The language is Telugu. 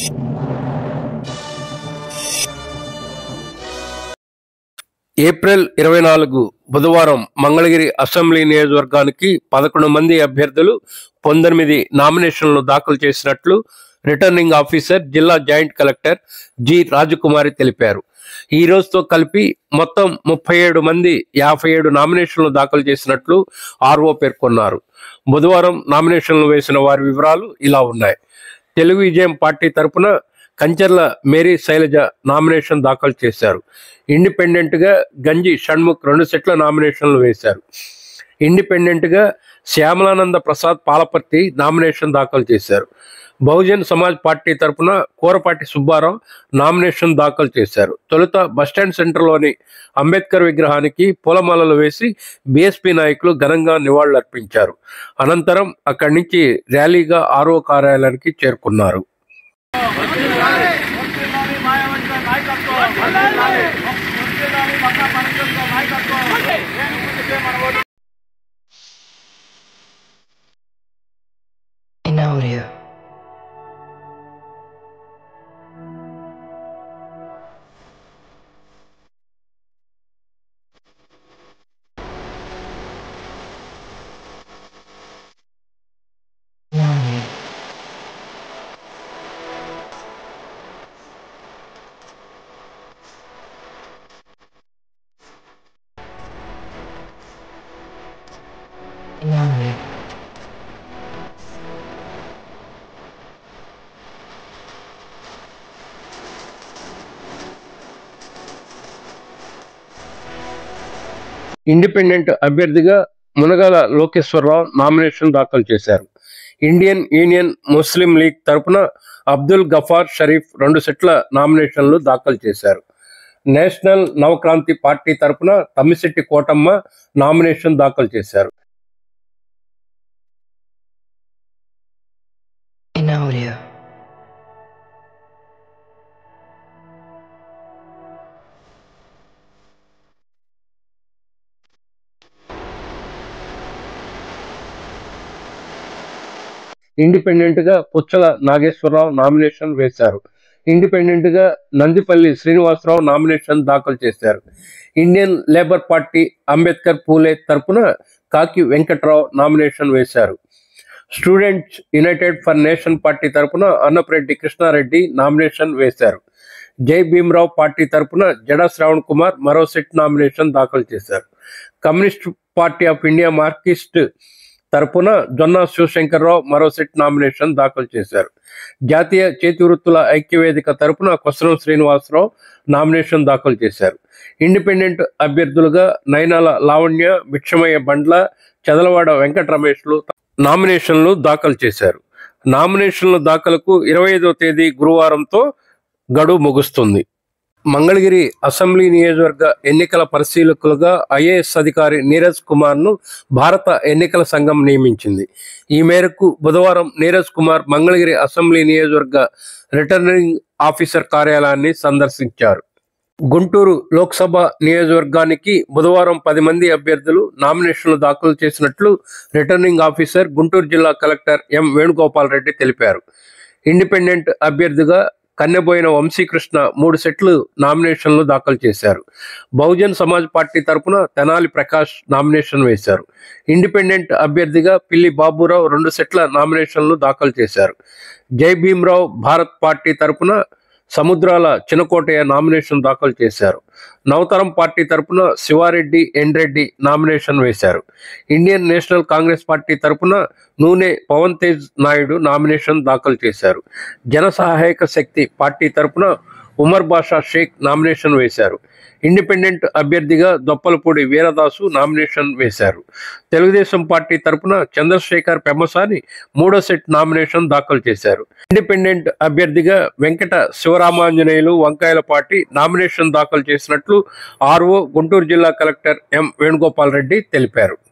ఏప్రిల్ ఇరవై నాలుగు బుధవారం మంగళగిరి అసెంబ్లీ నియోజకవర్గానికి పదకొండు మంది అభ్యర్థులు పంతొమ్మిది నామినేషన్లు దాఖలు చేసినట్లు రిటర్నింగ్ ఆఫీసర్ జిల్లా జాయింట్ కలెక్టర్ జి రాజకుమారి తెలిపారు ఈ రోజుతో కలిపి మొత్తం ముప్పై ఏడు మంది యాభై ఏడు నామినేషన్లు దాఖలు చేసినట్లు ఆర్ఓ పేర్కొన్నారు బుధవారం నామినేషన్లు వేసిన వారి వివరాలు ఇలా ఉన్నాయి తెలుగు విజయం పార్టీ తరపున కంచర్ల మేరీ శైలజ నామినేషన్ దాఖలు చేశారు ఇండిపెండెంట్ గా గంజి షణ్ముఖ్ రెండు సెట్ల నామినేషన్లు వేశారు ఇండిపెండెంట్ గా శ్యామలానంద ప్రసాద్ పాలపర్తి నామినేషన్ దాఖలు చేశారు బహుజన్ సమాజ్ పార్టీ తరపున కూరపాటి సుబ్బారావు నామినేషన్ దాఖలు చేశారు తొలుత బస్టాండ్ సెంటర్లోని అంబేద్కర్ విగ్రహానికి పూలమాలలు వేసి బీఎస్పీ నాయకులు ఘనంగా నివాళులర్పించారు అనంతరం అక్కడి నుంచి ర్యాలీగా ఆర్ఓ కార్యాలయానికి చేరుకున్నారు వంశీరాణి మాయావతి గారి నాయకత్వం వంశీరాణి పక్కా పరమేశ్వర గారి నాయకత్వం నేను ముందుకే మన ఓటు in audio. In audio. In audio. Independent అభ్యర్థిగా మునగాల లోకేశ్వరరావు నామినేషన్ దాఖలు చేశారు ఇండియన్ యూనియన్ ముస్లిం లీగ్ తరపున అబ్దుల్ గఫార్ షరీఫ్ రెండు సెట్ల నామినేషన్లు దాఖలు చేశారు నేషనల్ నవక్రాంతి పార్టీ తరపున తమ్మిశెట్టి కోటమ్మ నామినేషన్ దాఖలు చేశారు In audio. ఇండిపెండెంట్ గా పుచ్చల నాగేశ్వరరావు నామినేషన్ వేశారు ఇండిపెండెంట్ గా నందిపల్లి శ్రీనివాసరావు నామినేషన్ దాఖలు చేశారు Indian labour party Ambedkar Phule తరపున కాకి వెంకట్రావు నామినేషన్ వేశారు students united for nation party తరపున అన్నప్రెడ్డి కృష్ణారెడ్డి నామినేషన్ వేశారు జై భీమరావు పార్టీ తరపున జడా శ్రావణ్ కుమార్ మరో సెట్ నామినేషన్ దాఖలు చేశారు communist party of India Marxist తరపున జొన్న శివశంకర్రావు మరో సెట్ నామినేషన్ దాఖలు చేశారు జాతీయ చేతి వృత్తుల ఐక్యవేదిక తరపున కొసరం శ్రీనివాసరావు నామినేషన్ దాఖలు చేశారు ఇండిపెండెంట్ అభ్యర్థులుగా నైనాల లావణ్య భిక్షమయ్య బండ్ల చదలవాడ వెంకట రమేష్లు నామినేషన్లు దాఖలు చేశారు నామినేషన్ల దాఖలకు ఇరవై ఐదో తేదీ గురువారంతో గడువు ముగుస్తుంది మంగళగిరి అసెంబ్లీ నియోజకవర్గ ఎన్నికల పరిశీలకులుగా ఐఏఎస్ అధికారి నీరజ్ కుమార్ ను భారత ఎన్నికల సంఘం నియమించింది ఈ మేరకు బుధవారం నీరజ్ కుమార్ మంగళగిరి అసెంబ్లీ నియోజకవర్గ రిటర్నింగ్ ఆఫీసర్ కార్యాలయాన్ని సందర్శించారు గుంటూరు లోక్సభ నియోజకవర్గానికి బుధవారం పది మంది అభ్యర్థులు నామినేషన్లు దాఖలు చేసినట్లు రిటర్నింగ్ ఆఫీసర్ గుంటూరు జిల్లా కలెక్టర్ ఎం వేణుగోపాల్ రెడ్డి తెలిపారు ఇండిపెండెంట్ అభ్యర్థిగా కన్నెబోయిన వంశీకృష్ణ మూడు సెట్లు నామినేషన్లు దాఖలు చేశారు బహుజన్ సమాజ్ పార్టీ తరపున తెనాలి ప్రకాష్ నామినేషన్ వేశారు ఇండిపెండెంట్ అభ్యర్థిగా పిల్లి బాబురావు రెండు సెట్ల నామినేషన్లు దాఖలు చేశారు జై భీమ్రావ్ భారత్ పార్టీ తరపున సముద్రాల చినకోటయ్య నామినేషన్ దాఖలు చేశారు నవతరం పార్టీ తరపున శివారెడ్డి ఎన్ రెడ్డి నామినేషన్ వేశారు ఇండియన్ నేషనల్ కాంగ్రెస్ పార్టీ తరపున నూనె పవన్ తేజ్ నాయుడు నామినేషన్ దాఖలు చేశారు జన సహాయక శక్తి పార్టీ తరపున ఉమర్ బాషా షేక్ నామినేషన్ వేశారు ఇండిపెండెంట్ అభ్యర్థిగా దొప్పలపూడి వీరదాసు నామినేషన్ వేశారు తెలుగుదేశం పార్టీ తరపున చంద్రశేఖర్ పెమ్మసాని మూడో సెట్ నామినేషన్ దాఖలు చేశారు ఇండిపెండెంట్ అభ్యర్థిగా వెంకట శివరామాంజనేయులు వంకాయల పార్టీ నామినేషన్ దాఖలు చేసినట్లు ఆర్ఓ గుంటూరు జిల్లా కలెక్టర్ ఎం వేణుగోపాల్ రెడ్డి తెలిపారు